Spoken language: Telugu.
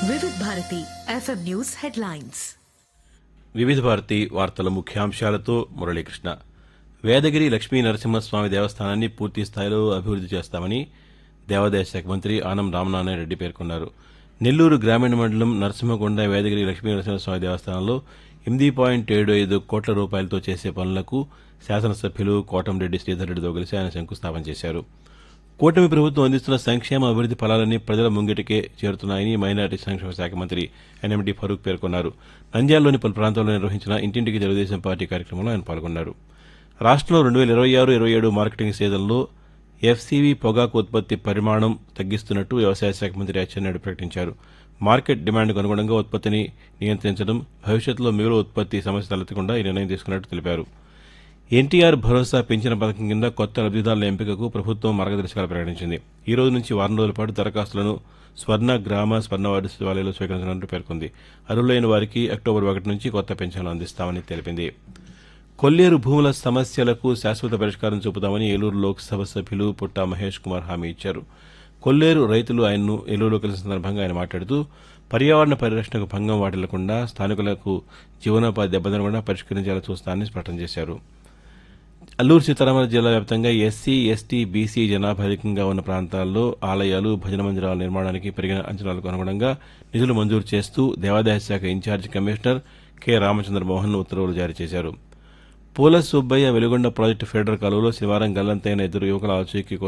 వివిధ భారతి ఎఫ్ఎం న్యూస్ హెడ్లైన్స్ వివిధ భారతి వార్తల ముఖ్యాంశాలతో మురళీకృష్ణ వేదగిరి లక్ష్మీ నరసింహస్వామి దేవస్థానాన్ని పూర్తి స్థాయిలో అభివృద్ది చేస్తామని దేవాదాయ శాఖ మంత్రి ఆనం రామనారాయణ రెడ్డి పేర్కొన్నారు నెల్లూరు గ్రామీణ మండలం నరసింహకొండ వేదగిరి లక్ష్మీ నరసింహస్వామి దేవస్థానంలో ఎనిమిది పాయింట్ ఏడు ఐదు కోట్ల రూపాయలతో చేసే పనులకు శాసనసభ్యులు కోటంరెడ్డి శ్రీధర్ రెడ్డితో కలిసి ఆయన శంకుస్థాపన చేశారు కూటమి ప్రభుత్వం అందిస్తున్న సంక్షేమ అభివృద్ది ఫలాలన్నీ ప్రజల ముంగిటికే చేరుతున్నాయని మైనారిటీ సంక్షేమ శాఖ మంత్రి ఎన్ఎండి ఫరూక్ పేర్కొన్నారు నంద్యాలలోని పలు ప్రాంతాల్లో నిర్వహించిన ఇంటింటికి తెలుగుదేశం పార్టీ కార్యక్రమంలో ఆయన పాల్గొన్నారు రాష్ట్రంలో రెండు వేల ఇరవై ఆరు ఇరవై ఏడు మార్కెటింగ్ సీజన్లో ఎఫ్సీవీ పొగాకు ఉత్పత్తి పరిమాణం తగ్గిస్తున్నట్టు వ్యవసాయ శాఖ మంత్రి అచ్చెన్నాయుడు ప్రకటించారు మార్కెట్ డిమాండ్కు అనుగుణంగా ఉత్పత్తిని నియంత్రించడం భవిష్యత్తులో మిగులు ఉత్పత్తి సమస్య తలెత్తకుండా ఈ నిర్ణయం తీసుకున్నట్టు తెలిపారు ఎన్టీఆర్ భరోసా పెంచిన పథకం కింద కొత్త లబ్దిదారుల ఎంపికకు ప్రభుత్వం మార్గదర్శకాలు ప్రకటించింది ఈ రోజు నుంచి వారం రోజుల పాటు దరఖాస్తులను స్వర్ణ గ్రామ స్వర్ణ వార్డు సచివాలయంలో స్వీకరించినట్టు పేర్కొంది అర్హులైన వారికి అక్టోబర్ ఒకటి నుంచి కొత్త పెన్షన్లు అందిస్తామని తెలిపింది కొల్లేరు భూముల సమస్యలకు శాశ్వత పరిష్కారం చూపుతామని ఏలూరు లోక్సభ సభ్యులు పుట్టా మహేష్ కుమార్ హామీ ఇచ్చారు కొల్లేరు రైతులు ఆయన్ను ఏలూరులో కలిసిన సందర్భంగా ఆయన మాట్లాడుతూ పర్యావరణ పరిరక్షణకు భంగం వాటిల్లకుండా స్థానికులకు జీవనోపాధి దెబ్బతినకుండా పరిష్కరించేలా చూస్తానని స్పష్టం చేశారు అల్లూరు సీతారామరాజు జిల్లా వ్యాప్తంగా ఎస్సీ ఎస్టీ బీసీ జనాభా అధికంగా ఉన్న ప్రాంతాల్లో ఆలయాలు భజన మందిరాల నిర్మాణానికి పెరిగిన అంచనాలకు అనుగుణంగా నిధులు మంజూరు చేస్తూ దేవాదాయ శాఖ incharge commissioner K Ramachandra Mohan ఉత్తర్వులు జారీ చేశారు పూల సుబ్బయ్య వెలుగొండ ప్రాజెక్టు ఫెడరల్ కాలువలో శనివారం గల్లంతైన ఇద్దరు యువకుల ఆచూకీ